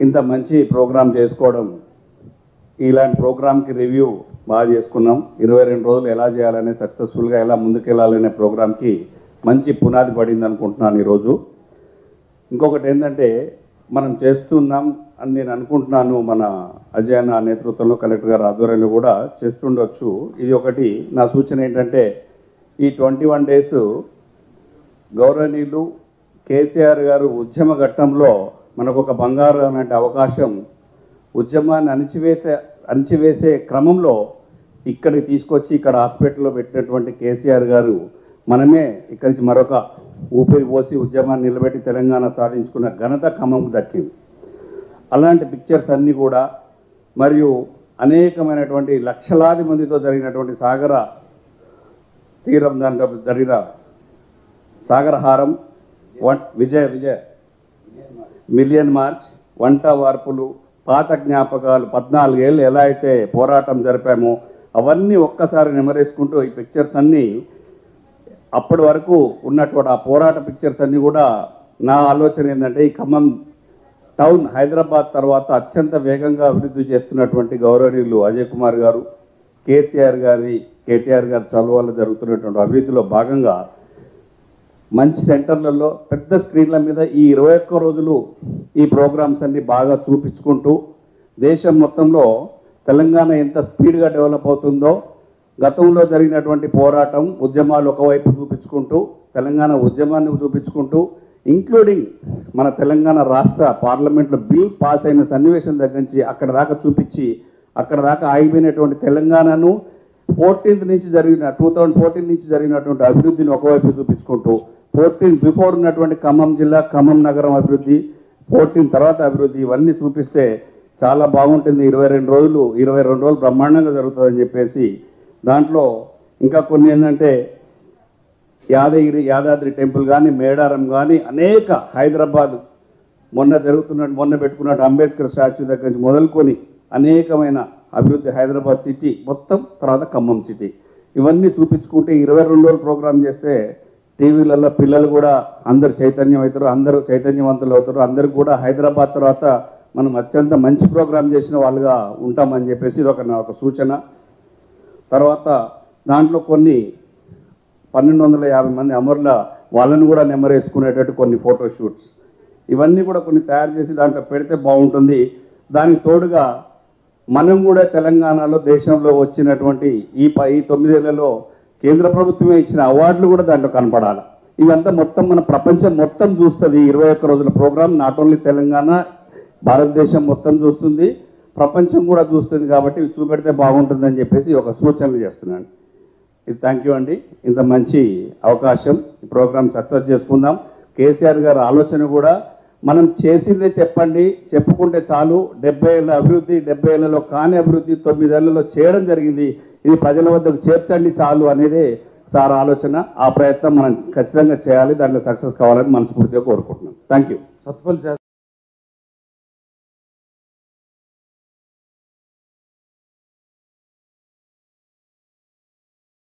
ఇంత మంచి ప్రోగ్రాం చేసుకోవడం ఇలాంటి ప్రోగ్రామ్కి రివ్యూ బాగా చేసుకున్నాం ఇరవై రెండు రోజులు ఎలా చేయాలనే సక్సెస్ఫుల్గా ఎలా ముందుకెళ్ళాలనే ప్రోగ్రామ్కి మంచి పునాది పడింది అనుకుంటున్నాను ఈరోజు ఇంకొకటి ఏంటంటే మనం చేస్తున్నాం అని నేను అనుకుంటున్నాను మన అజయ్ అన్న నేతృత్వంలో కలెక్టర్ గారు ఆధ్వర్యంలో కూడా చేస్తుండొచ్చు ఇది ఒకటి నా సూచన ఏంటంటే ఈ ట్వంటీ వన్ డేస్ గౌరవనీయులు కేసీఆర్ గారు ఉద్యమ ఘట్టంలో మనకు ఒక బంగారు లాంటి అవకాశం ఉద్యమాన్ని అణిచివేసే అణిచివేసే క్రమంలో ఇక్కడికి తీసుకొచ్చి ఇక్కడ హాస్పిటల్లో పెట్టినటువంటి కేసీఆర్ గారు మనమే ఇక్కడి నుంచి మరొక ఊపిరి పోసి ఉద్యమాన్ని నిలబెట్టి తెలంగాణ సాధించుకున్న ఘనత ఖమ్మంకు దక్కింది అలాంటి పిక్చర్స్ అన్నీ కూడా మరియు అనేకమైనటువంటి లక్షలాది మందితో జరిగినటువంటి సాగర తీరం దాంట్లో జరిగిన సాగరహారం వన్ విజయ విజయ మిలియన్ మార్చ్ వంట వార్పులు పాత జ్ఞాపకాలు పద్నాలుగేళ్ళు ఎలా అయితే పోరాటం జరిపామో అవన్నీ ఒక్కసారి నెమరేసుకుంటూ ఈ పిక్చర్స్ అన్నీ అప్పటి వరకు ఉన్నటువంటి ఆ పోరాట పిక్చర్స్ అన్నీ కూడా నా ఆలోచన ఏంటంటే ఈ ఖమ్మం టౌన్ హైదరాబాద్ తర్వాత అత్యంత వేగంగా అభివృద్ధి చేస్తున్నటువంటి గౌరవనీయులు అజయ్ కుమార్ గారు కేసీఆర్ గారి కేటీఆర్ గారి చలువలో జరుగుతున్నటువంటి అభివృద్ధిలో భాగంగా మంచి సెంటర్లలో పెద్ద స్క్రీన్ల మీద ఈ ఇరవై ఒక్క రోజులు ఈ ప్రోగ్రామ్స్ అన్ని బాగా చూపించుకుంటూ దేశం మొత్తంలో తెలంగాణ ఎంత స్పీడ్గా డెవలప్ అవుతుందో గతంలో జరిగినటువంటి పోరాటం ఉద్యమాలు ఒకవైపు చూపించుకుంటూ తెలంగాణ ఉద్యమాన్ని చూపించుకుంటూ ఇంక్లూడింగ్ మన తెలంగాణ రాష్ట్ర పార్లమెంట్లో బిల్ పాస్ అయిన సన్నివేశం దగ్గర నుంచి అక్కడ దాకా చూపించి అక్కడ దాకా ఆగిపోయినటువంటి తెలంగాణను ఫోర్టీన్త్ నుంచి జరిగిన టూ థౌజండ్ ఫోర్టీన్ నుంచి జరిగినటువంటి అభివృద్ధిని ఒకవైపు చూపించుకుంటూ ఫోర్టీన్ బిఫోర్ ఉన్నటువంటి ఖమ్మం జిల్లా ఖమ్మం నగరం అభివృద్ధి ఫోర్టీన్ తర్వాత అభివృద్ధి ఇవన్నీ చూపిస్తే చాలా బాగుంటుంది ఇరవై రెండు రోజులు ఇరవై రెండు రోజులు బ్రహ్మాండంగా జరుగుతుందని చెప్పేసి దాంట్లో ఇంకా కొన్ని ఏంటంటే యాదగిరి యాదాద్రి టెంపుల్ కానీ మేడారం కానీ అనేక హైదరాబాద్ మొన్న జరుగుతున్న మొన్న పెట్టుకున్నట్టు అంబేద్కర్ స్టాచ్యూ దగ్గర నుంచి మొదలుకొని అనేకమైన అభివృద్ధి హైదరాబాద్ సిటీ మొత్తం తర్వాత ఖమ్మం సిటీ ఇవన్నీ చూపించుకుంటే ఇరవై రెండు రోజులు ప్రోగ్రామ్ చేస్తే టీవీలలో పిల్లలు కూడా అందరు చైతన్యం అవుతారు అందరూ చైతన్యవంతులు అవుతారు అందరికి కూడా హైదరాబాద్ తర్వాత మనం అత్యంత మంచి ప్రోగ్రామ్ చేసిన వాళ్ళుగా ఉంటామని చెప్పేసి ఇది ఒక నా ఒక సూచన తర్వాత దాంట్లో కొన్ని పన్నెండు వందల యాభై మంది అమరుల వాళ్ళని కూడా నెమరేసుకునేటట్టు కొన్ని ఫోటో షూట్స్ ఇవన్నీ కూడా కొన్ని తయారు చేసి దాంట్లో పెడితే బాగుంటుంది దానికి తోడుగా మనం కూడా తెలంగాణలో దేశంలో వచ్చినటువంటి ఈ ప ఈ తొమ్మిదేళ్లలో కేంద్ర ప్రభుత్వమే ఇచ్చిన అవార్డులు కూడా దాంట్లో కనపడాలి ఇవంతా మొత్తం మన ప్రపంచం మొత్తం చూస్తుంది ఇరవై ఒక్క రోజుల ప్రోగ్రామ్ నాట్ ఓన్లీ తెలంగాణ భారతదేశం మొత్తం చూస్తుంది ప్రపంచం కూడా చూస్తుంది కాబట్టి ఇవి చూపెడితే బాగుంటుందని చెప్పేసి ఒక సూచనలు చేస్తున్నాను ఇది థ్యాంక్ యూ అండి ఇంత మంచి అవకాశం ఈ ప్రోగ్రామ్ సక్సెస్ చేసుకుందాం కేసీఆర్ గారి ఆలోచన కూడా మనం చేసిందే చెప్పండి చెప్పుకుంటే చాలు డెబ్బై ఏళ్ళ అభివృద్ధి డెబ్బై ఏళ్లలో కాని అభివృద్ధి తొమ్మిదేళ్లలో చేయడం జరిగింది ఇది ప్రజల వద్దకు చేర్చండి చాలు అనేదే సార్ ఆలోచన ఆ ప్రయత్నం మనం ఖచ్చితంగా చేయాలి దాంట్లో సక్సెస్ కావాలని మనస్ఫూర్తిగా కోరుకుంటున్నాం థ్యాంక్ యూ సత్పల్లి